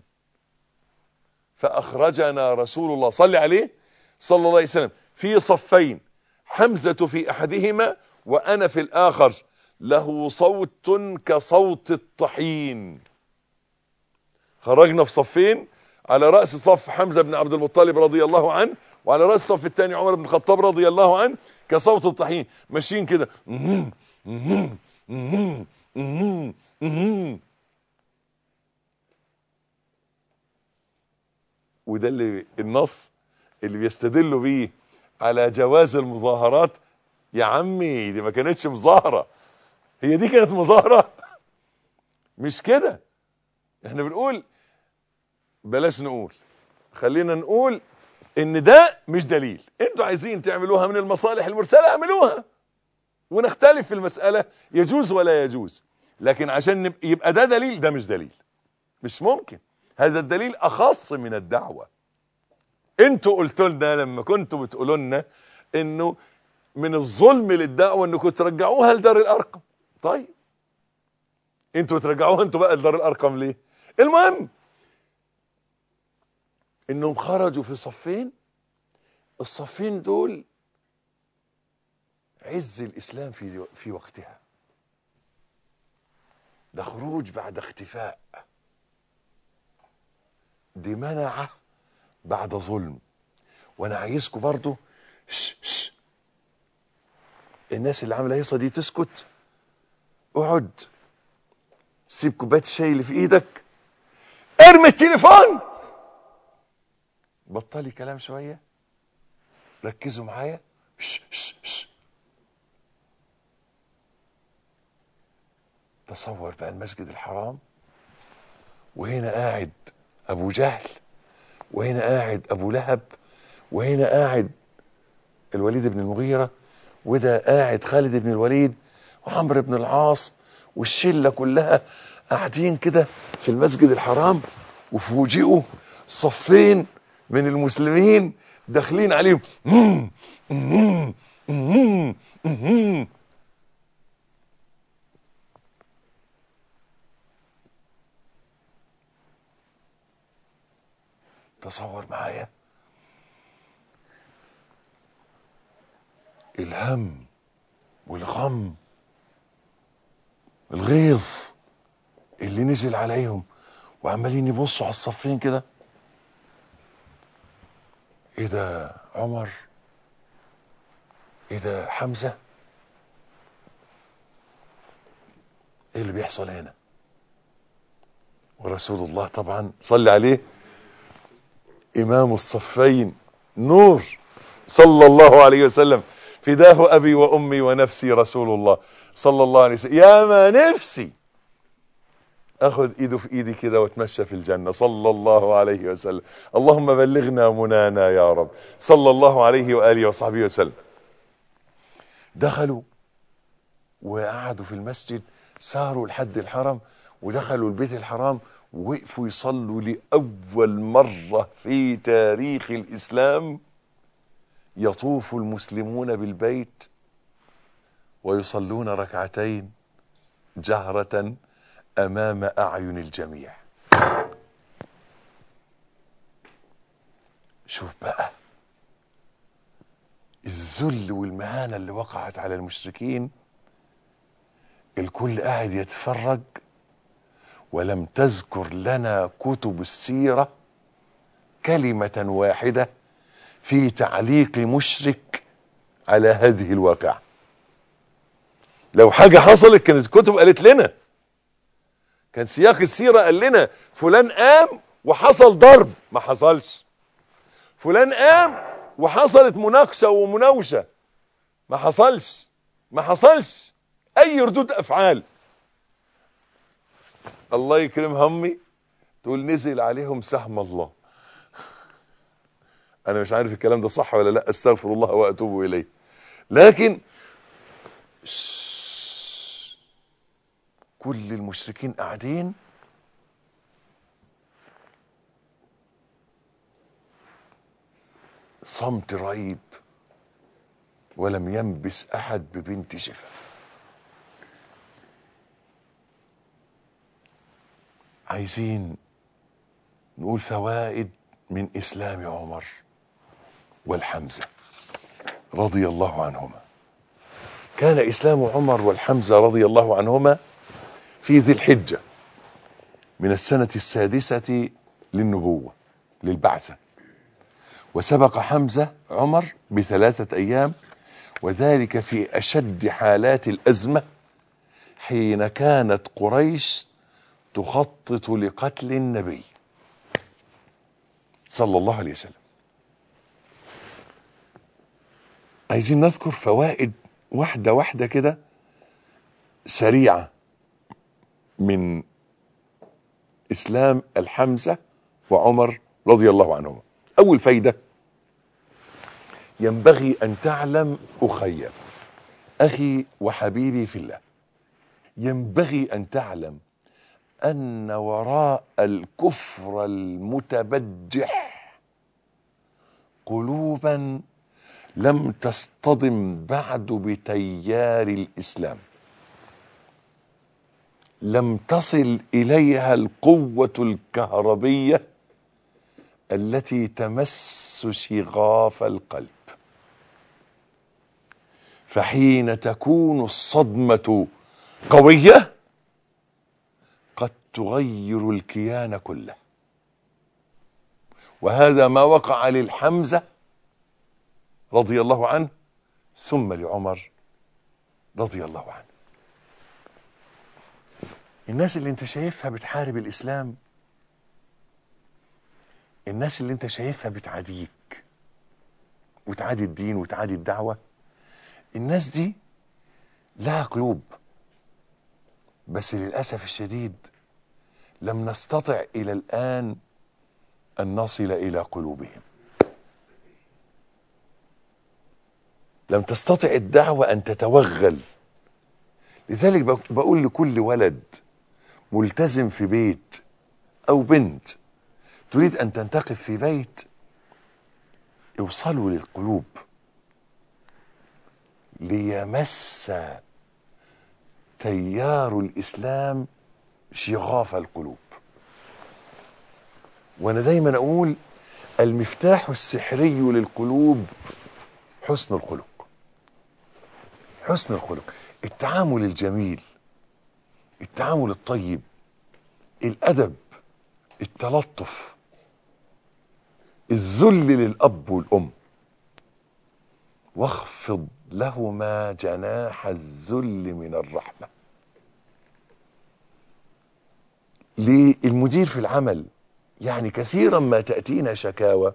فاخرجنا رسول الله صلى عليه صلى الله عليه وسلم في صفين حمزة في احدهما وانا في الاخر له صوت كصوت الطحين خرجنا في صفين على رأس صف حمزة بن عبد المطلب رضي الله عنه وعلى رأس الصف الثاني عمر بن الخطاب رضي الله عنه كصوت الطحين ماشيين كده وده اللي النص اللي بيستدلوا بيه على جواز المظاهرات يا عمي دي ما كانتش مظاهرة هي دي كانت مظاهرة مش كده احنا بنقول بلاش نقول خلينا نقول ان ده مش دليل انتوا عايزين تعملوها من المصالح المرسلة اعملوها ونختلف في المسألة يجوز ولا يجوز لكن عشان يبقى ده دليل ده مش دليل مش ممكن هذا الدليل اخص من الدعوة انتوا قلتوا لنا لما كنتوا بتقولوا لنا انه من الظلم للدعوة انكم ترجعوها لدار الارقم طيب انتوا ترجعوها انتوا بقى لدار الارقم ليه المهم انهم خرجوا في صفين الصفين دول عز الاسلام في في وقتها ده خروج بعد اختفاء دي منعه بعد ظلم وانا عايزكم برضو ش ش الناس اللي عامله هيصه دي تسكت اقعد سيب كوبايه الشاي اللي في ايدك ارمي التليفون بطلي كلام شويه ركزوا معايا ش ش ش تصور بقى المسجد الحرام وهنا قاعد ابو جهل وهنا قاعد ابو لهب وهنا قاعد الوليد بن المغيرة وده قاعد خالد بن الوليد وعمرو بن العاص والشله كلها قاعدين كده في المسجد الحرام وفوجئوا صفين من المسلمين داخلين عليهم تصور معايا الهم والغم الغيظ اللي نزل عليهم وعمالين يبصوا على الصفين كده ايه ده عمر ايه ده حمزة ايه اللي بيحصل هنا ورسول الله طبعا صلي عليه امام الصفين نور صلى الله عليه وسلم فداه ابي وامي ونفسي رسول الله صلى الله عليه وسلم يا ما نفسي اخذ ايده في ايدي كده واتمشى في الجنة صلى الله عليه وسلم اللهم بلغنا منانا يا رب صلى الله عليه وآله وصحبه وسلم دخلوا وقعدوا في المسجد ساروا لحد الحرم ودخلوا البيت الحرام ووقفوا يصلوا لأول مرة في تاريخ الإسلام يطوف المسلمون بالبيت ويصلون ركعتين جهرة امام اعين الجميع شوف بقى الذل والمهانة اللي وقعت على المشركين الكل قاعد يتفرج ولم تذكر لنا كتب السيرة كلمة واحدة في تعليق مشرك على هذه الواقعة لو حاجة حصلت كانت الكتب قالت لنا كان سياق السيرة قال لنا فلان قام وحصل ضرب ما حصلش فلان قام وحصلت مناقشة ومناوشة ما حصلش ما حصلش اي ردود افعال الله يكرم همي تقول نزل عليهم سهم الله انا مش عارف الكلام ده صح ولا لا استغفر الله واتوب اليه لكن كل المشركين قاعدين صمت رهيب ولم ينبس احد ببنت شفا عايزين نقول فوائد من اسلام عمر والحمزه رضي الله عنهما كان اسلام عمر والحمزه رضي الله عنهما في ذي الحجه من السنه السادسه للنبوه للبعثه وسبق حمزه عمر بثلاثه ايام وذلك في اشد حالات الازمه حين كانت قريش تخطط لقتل النبي صلى الله عليه وسلم عايزين نذكر فوائد واحدة واحدة كده سريعة من إسلام الحمزة وعمر رضي الله عنهما أول فايدة ينبغي أن تعلم أخي أخي وحبيبي في الله ينبغي أن تعلم أن وراء الكفر المتبجح قلوبا لم تصطدم بعد بتيار الإسلام لم تصل إليها القوة الكهربية التي تمس شغاف القلب فحين تكون الصدمة قوية قد تغير الكيان كله وهذا ما وقع للحمزة رضي الله عنه ثم لعمر رضي الله عنه الناس اللي انت شايفها بتحارب الاسلام الناس اللي انت شايفها بتعاديك وتعادي الدين وتعادي الدعوة الناس دي لها قلوب بس للأسف الشديد لم نستطع إلى الآن أن نصل إلى قلوبهم لم تستطع الدعوة أن تتوغل لذلك بق- بقول لكل ولد ملتزم في بيت او بنت تريد ان تنتقف في بيت اوصلوا للقلوب ليمس تيار الاسلام شغاف القلوب وانا دايما اقول المفتاح السحري للقلوب حسن الخلق حسن الخلق التعامل الجميل التعامل الطيب الادب التلطف الذل للاب والام واخفض لهما جناح الذل من الرحمه للمدير في العمل يعني كثيرا ما تاتينا شكاوى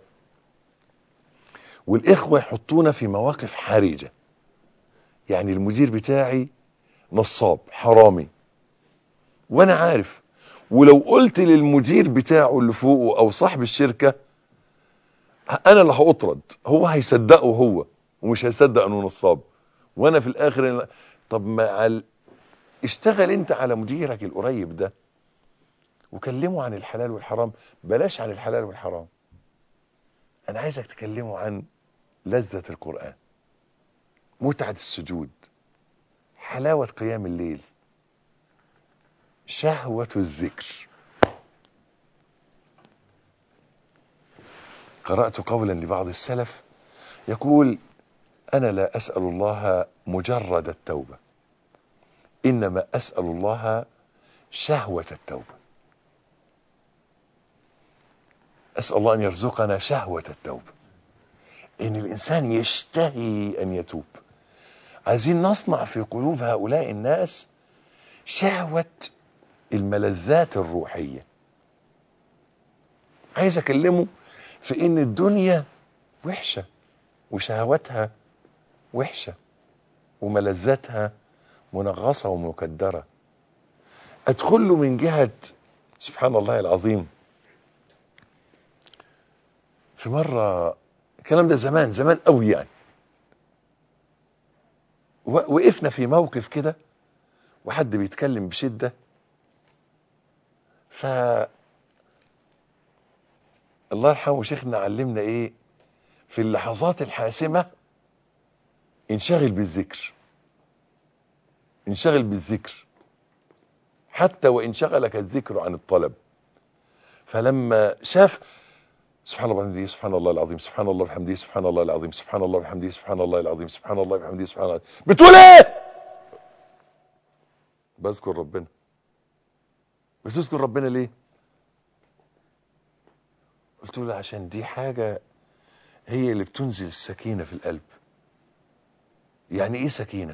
والاخوه يحطونا في مواقف حرجه يعني المدير بتاعي نصاب حرامي وانا عارف ولو قلت للمدير بتاعه اللي فوقه او صاحب الشركه انا اللي هاطرد هو هيصدقه هو ومش هيصدق انه نصاب وانا في الاخر طب ما على اشتغل انت على مديرك القريب ده وكلمه عن الحلال والحرام بلاش عن الحلال والحرام انا عايزك تكلمه عن لذة القرآن متعة السجود حلاوة قيام الليل شهوة الذكر قرأت قولا لبعض السلف يقول أنا لا أسأل الله مجرد التوبة إنما أسأل الله شهوة التوبة أسأل الله أن يرزقنا شهوة التوبة إن الإنسان يشتهي أن يتوب عايزين نصنع في قلوب هؤلاء الناس شهوة الملذات الروحية عايز أكلمه في إن الدنيا وحشة وشهواتها وحشة وملذاتها منغصة ومكدرة أدخل له من جهة سبحان الله العظيم في مرة الكلام ده زمان زمان قوي يعني و- وقفنا في موقف كده وحد بيتكلم بشدة ف الله يرحمه شيخنا علمنا ايه في اللحظات الحاسمة انشغل بالذكر انشغل بالذكر حتى وان شغلك الذكر عن الطلب فلما شاف سبحان الله وبحمده سبحان الله العظيم سبحان الله وبحمده سبحان الله العظيم سبحان الله وبحمده سبحان الله العظيم سبحان الله وبحمده سبحان الله بتقول ايه بذكر ربنا بتذكر ربنا ليه قلت له عشان دي حاجة هي اللي بتنزل السكينة في القلب يعني ايه سكينة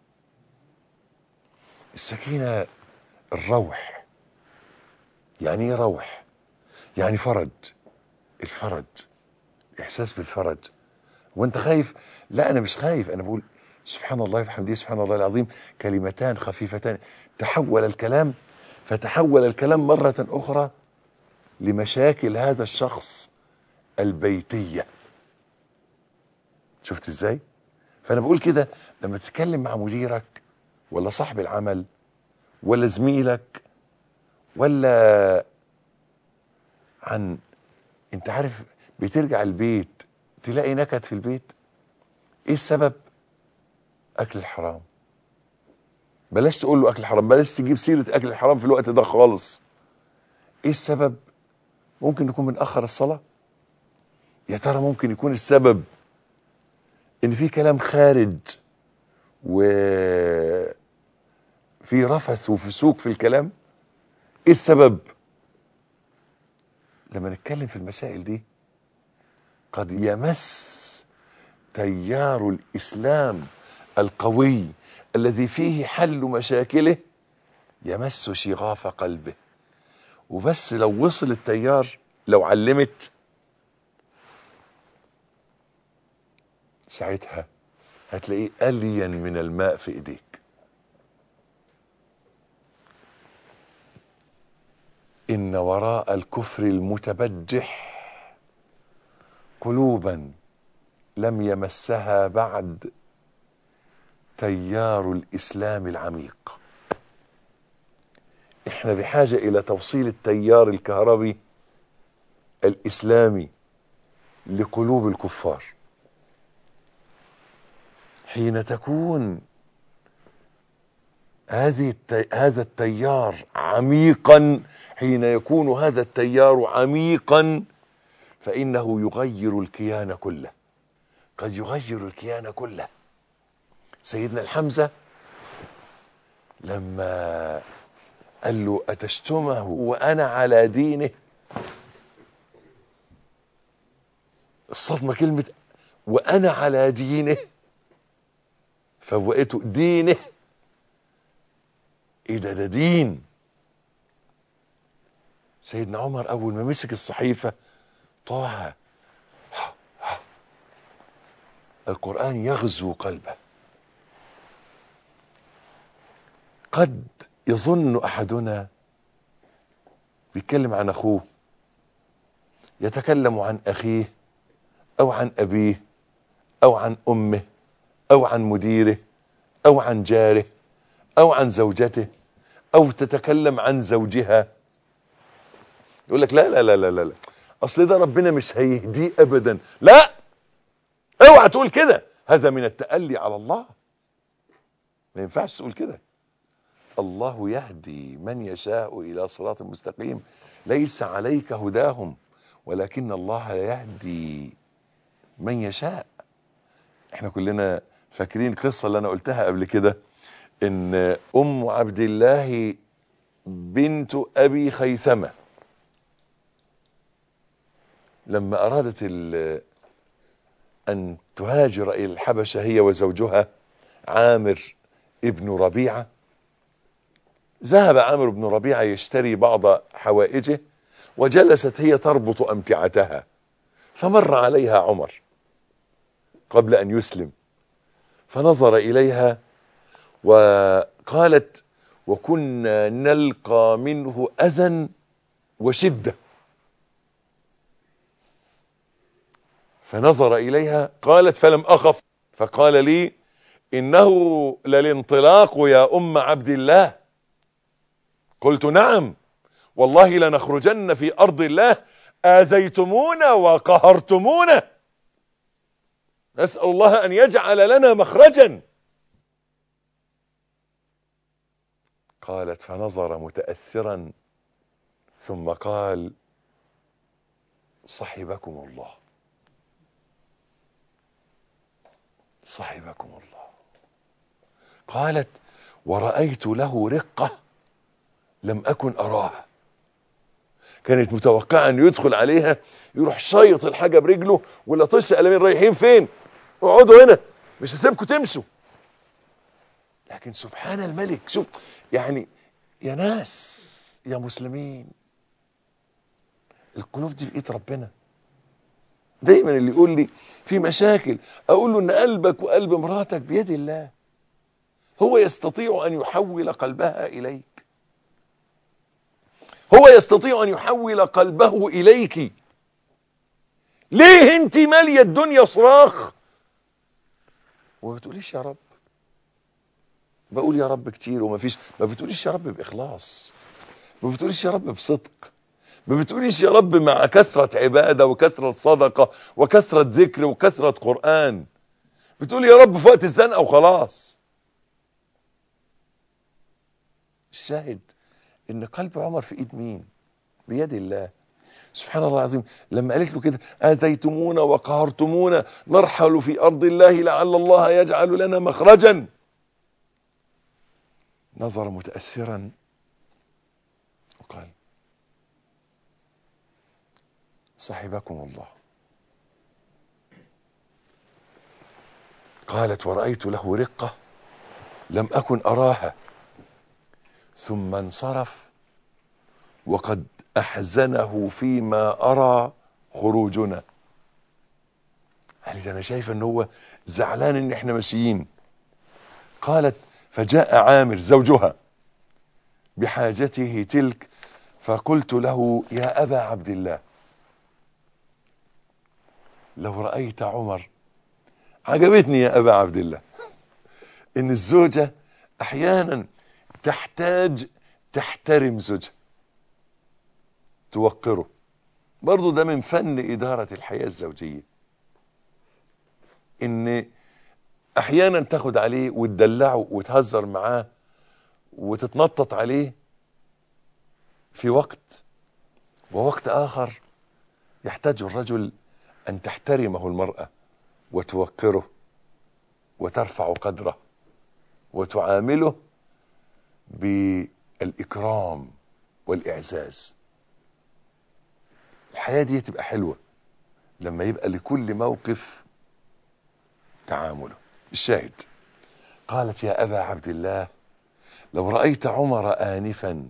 السكينة الروح يعني ايه روح يعني فرج الفرج احساس بالفرج وانت خايف لا انا مش خايف انا بقول سبحان الله وبحمده سبحان الله العظيم كلمتان خفيفتان تحول الكلام فتحول الكلام مرة اخرى لمشاكل هذا الشخص البيتية شفت ازاي فانا بقول كده لما تتكلم مع مديرك ولا صاحب العمل ولا زميلك ولا عن انت عارف بترجع البيت تلاقي نكد في البيت ايه السبب اكل الحرام بلاش تقول له اكل الحرام بلاش تجيب سيرة اكل الحرام في الوقت ده خالص ايه السبب ممكن نكون بنأخر الصلاة يا ترى ممكن يكون السبب ان في كلام خارج و في رفث وفسوق في الكلام ايه السبب لما نتكلم في المسائل دي قد يمس تيار الاسلام القوي الذي فيه حل مشاكله يمس شغاف قلبه وبس لو وصل التيار لو علمت ساعتها هتلاقيه ألين من الماء في ايديك إن وراء الكفر المتبجح قلوبا لم يمسها بعد تيار الإسلام العميق احنا بحاجة إلى توصيل التيار الكهربي الإسلامي لقلوب الكفار حين تكون هذه التي... هذا التيار عميقا حين يكون هذا التيار عميقا فإنه يغير الكيان كله قد يغير الكيان كله سيدنا الحمزة لما قال له أتشتمه وأنا على دينه الصدمة كلمة وأنا على دينه فوقته دينه ايه ده ده دين سيدنا عمر اول ما مسك الصحيفة طه القرآن يغزو قلبه قد يظن احدنا بيتكلم عن اخوه يتكلم عن اخيه او عن ابيه او عن امه او عن مديره او عن جاره او عن زوجته او تتكلم عن زوجها يقول لك لا لا لا لا لا, لا. اصل ده ربنا مش هيهديه ابدا لا اوعى تقول كده هذا من التألي على الله ما ينفعش تقول كده الله يهدي من يشاء الى صراط مستقيم ليس عليك هداهم ولكن الله يهدي من يشاء احنا كلنا فاكرين القصة اللي انا قلتها قبل كده ان ام عبد الله بنت ابي خيثمة لما ارادت ان تهاجر الى الحبشة هي وزوجها عامر ابن ربيعة ذهب عامر بن ربيعة يشتري بعض حوائجه وجلست هي تربط امتعتها فمر عليها عمر قبل ان يسلم فنظر اليها وقالت وكنا نلقى منه اذى وشده فنظر اليها قالت فلم اخف فقال لي انه للانطلاق يا ام عبد الله قلت نعم والله لنخرجن في ارض الله اذيتمونا وقهرتمونا نسال الله ان يجعل لنا مخرجا قالت فنظر متاثرا ثم قال صحبكم الله صحبكم الله قالت ورأيت له رقة لم أكن أراها كانت متوقعة أن يدخل عليها يروح شايط الحاجة برجله ولا طش قلمين رايحين فين اقعدوا هنا مش هسيبكم تمشوا لكن سبحان الملك شوف يعني يا ناس يا مسلمين القلوب دي بإيد ربنا دايما اللي يقول لي في مشاكل اقول له ان قلبك وقلب مراتك بيد الله هو يستطيع ان يحول قلبها اليك هو يستطيع ان يحول قلبه اليك ليه انت ماليه الدنيا صراخ وما بتقوليش يا رب بقول يا رب كتير وما فيش ما بتقوليش يا رب باخلاص ما بتقوليش يا رب بصدق ما بتقوليش يا رب مع كثرة عبادة وكثرة صدقة وكثرة ذكر وكثرة قرآن بتقول يا رب في وقت الزنقة وخلاص الشاهد ان قلب عمر في ايد مين بيد الله سبحان الله العظيم لما قالت له كده آذيتمونا وقهرتمونا نرحل في أرض الله لعل الله يجعل لنا مخرجا نظر متأثرا وقال صحبكم الله قالت ورأيت له رقة لم أكن أراها ثم انصرف وقد أحزنه فيما أرى خروجنا قالت أنا شايفة أن هو زعلان أن احنا ماشيين قالت فجاء عامر زوجها بحاجته تلك فقلت له يا أبا عبد الله لو رأيت عمر عجبتني يا أبا عبد الله ان الزوجة احيانا تحتاج تحترم زوجها توقره برضو ده من فن ادارة الحياة الزوجية ان احيانا تاخد عليه وتدلعه وتهزر معاه وتتنطط عليه في وقت ووقت اخر يحتاج الرجل ان تحترمه المرأة وتوقره وترفع قدره وتعامله بالاكرام والاعزاز الحياة دي تبقى حلوة لما يبقى لكل موقف تعامله الشاهد قالت يا أبا عبد الله لو رأيت عمر آنفا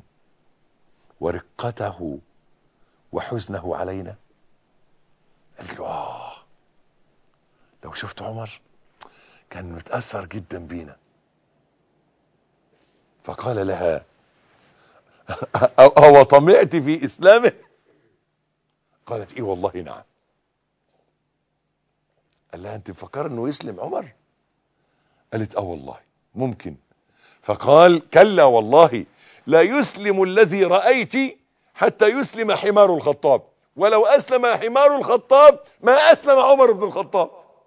ورقته وحزنه علينا قال له آه لو شفت عمر كان متأثر جدا بينا فقال لها أو طمعت في إسلامه قالت إيه والله نعم قال لها أنت مفكر أنه يسلم عمر قالت اه والله ممكن فقال كلا والله لا يسلم الذي رأيت حتى يسلم حمار الخطاب ولو أسلم حمار الخطاب ما أسلم عمر بن الخطاب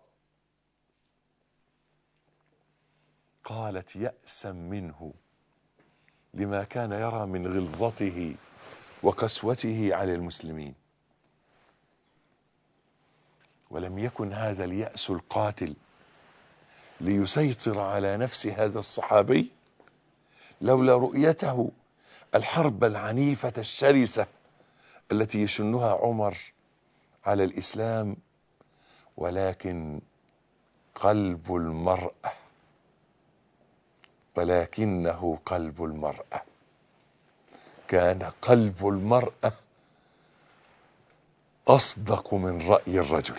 قالت يأسا منه لما كان يرى من غلظته وقسوته على المسلمين ولم يكن هذا اليأس القاتل ليسيطر على نفس هذا الصحابي لولا رؤيته الحرب العنيفة الشرسة التي يشنها عمر على الإسلام ولكن قلب المرأة ولكنه قلب المرأة كان قلب المرأة أصدق من رأي الرجل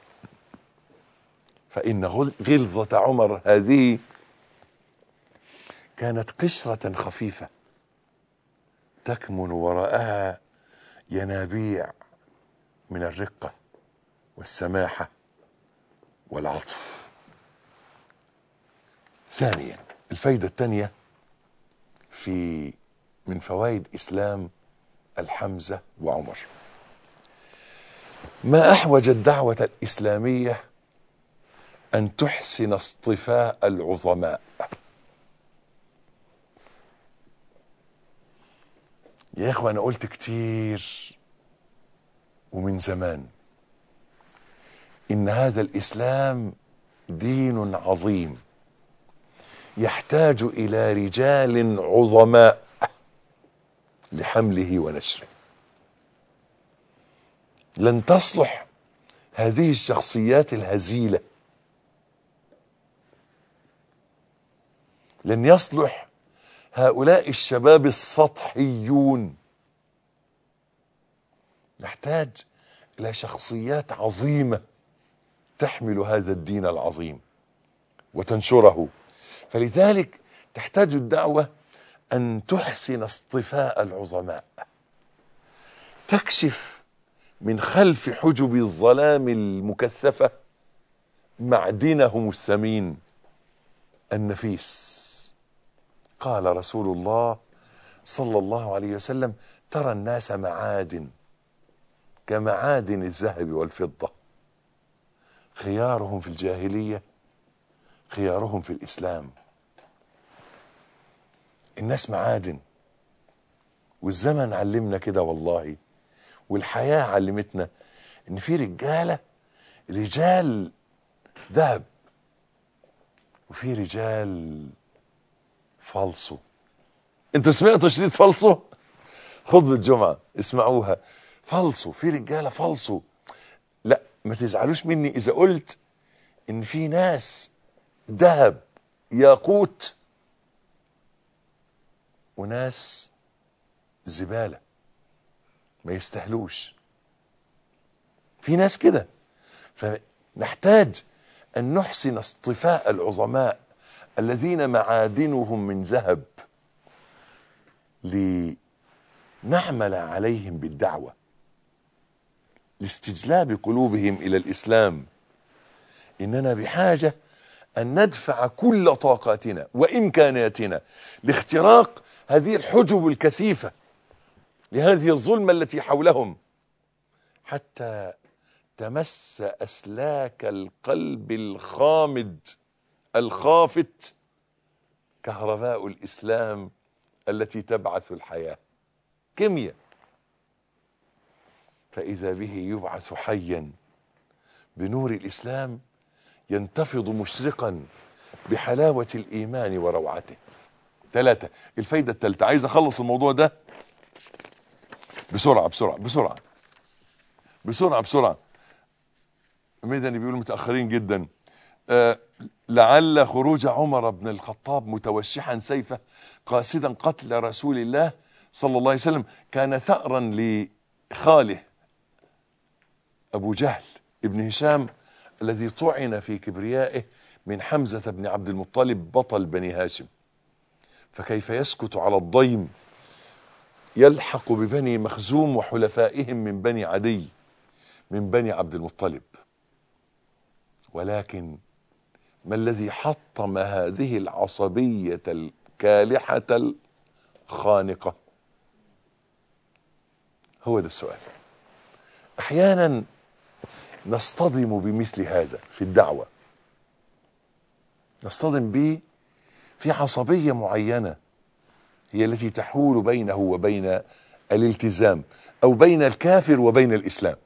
فإن غلظة عمر هذه كانت قشرة خفيفة تكمن وراءها ينابيع من الرقة والسماحة والعطف ثانيا الفايدة الثانية في من فوائد إسلام الحمزة وعمر ما أحوج الدعوة الإسلامية أن تحسن اصطفاء العظماء يا إخوة أنا قلت كتير ومن زمان إن هذا الإسلام دين عظيم يحتاج إلى رجال عظماء لحمله ونشره لن تصلح هذه الشخصيات الهزيله لن يصلح هؤلاء الشباب السطحيون نحتاج الى شخصيات عظيمه تحمل هذا الدين العظيم وتنشره فلذلك تحتاج الدعوه ان تحسن اصطفاء العظماء تكشف من خلف حجب الظلام المكثفه معدنهم الثمين النفيس قال رسول الله صلى الله عليه وسلم ترى الناس معادن كمعادن الذهب والفضة خيارهم في الجاهلية خيارهم في الإسلام الناس معادن والزمن علمنا كده والله والحياة علمتنا ان في رجالة رجال ذهب وفي رجال فالصو انتوا سمعتوا شريط فالصو خطبة الجمعة اسمعوها فالصو في رجالة فالصو لا ما تزعلوش مني اذا قلت ان في ناس ذهب ياقوت وناس زبالة ما يستهلوش في ناس كده فنحتاج ان نحسن اصطفاء العظماء الذين معادنهم من ذهب لنعمل عليهم بالدعوة لاستجلاب قلوبهم إلى الإسلام إننا بحاجة أن ندفع كل طاقاتنا وإمكاناتنا لاختراق هذه الحجب الكثيفة لهذه الظلمة التي حولهم حتى تمس أسلاك القلب الخامد الخافت كهرباء الإسلام التي تبعث الحياة كيمياء فإذا به يبعث حيا بنور الإسلام ينتفض مشرقا بحلاوة الإيمان وروعته ثلاثة الفايدة الثالثة عايز أخلص الموضوع ده بسرعة بسرعة بسرعة بسرعة بسرعة ميداني بيقولوا متأخرين جدا آه لعل خروج عمر بن الخطاب متوشحا سيفه قاصدا قتل رسول الله صلى الله عليه وسلم كان ثأرا لخاله أبو جهل ابن هشام الذي طعن في كبريائه من حمزة بن عبد المطلب بطل بني هاشم فكيف يسكت على الضيم يلحق ببني مخزوم وحلفائهم من بني عدي من بني عبد المطلب ولكن ما الذي حطم هذه العصبية الكالحة الخانقة هو ده السؤال احيانا نصطدم بمثل هذا في الدعوة نصطدم به في عصبية معينة هي التي تحول بينه وبين الالتزام او بين الكافر وبين الاسلام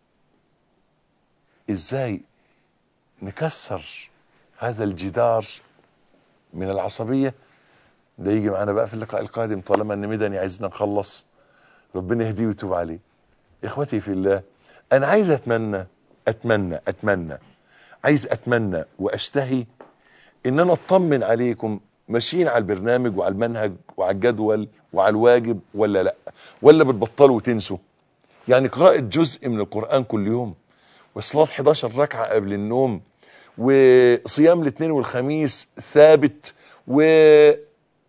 ازاي نكسر هذا الجدار من العصبية ده يجي معنا بقى في اللقاء القادم طالما ان مدني عايزنا نخلص ربنا يهديه ويتوب عليه اخوتي في الله انا عايز اتمنى اتمنى اتمنى عايز اتمنى واشتهي ان انا اطمن عليكم ماشيين على البرنامج وعلى المنهج وعلى الجدول وعلى الواجب ولا لا ولا بتبطلوا وتنسوا يعني قراءة جزء من القرآن كل يوم وصلاة 11 ركعة قبل النوم وصيام الاثنين والخميس ثابت والذكر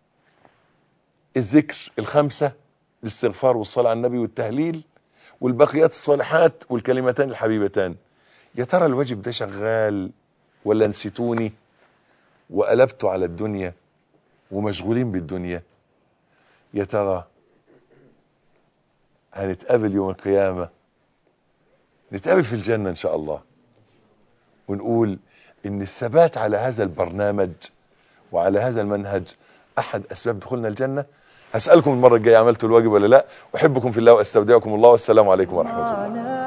الخمسة الاستغفار والصلاة على النبي والتهليل والبقيات الصالحات والكلمتان الحبيبتان يا ترى الواجب ده شغال ولا نسيتوني وقلبتوا على الدنيا ومشغولين بالدنيا يا ترى هنتقابل يوم القيامة نتقابل في الجنة ان شاء الله ونقول ان الثبات على هذا البرنامج وعلى هذا المنهج احد اسباب دخولنا الجنة هسألكم المرة الجاية عملتوا الواجب ولا لا احبكم في الله واستودعكم الله والسلام عليكم ورحمة الله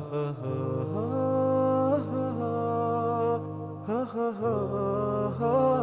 ha ha ha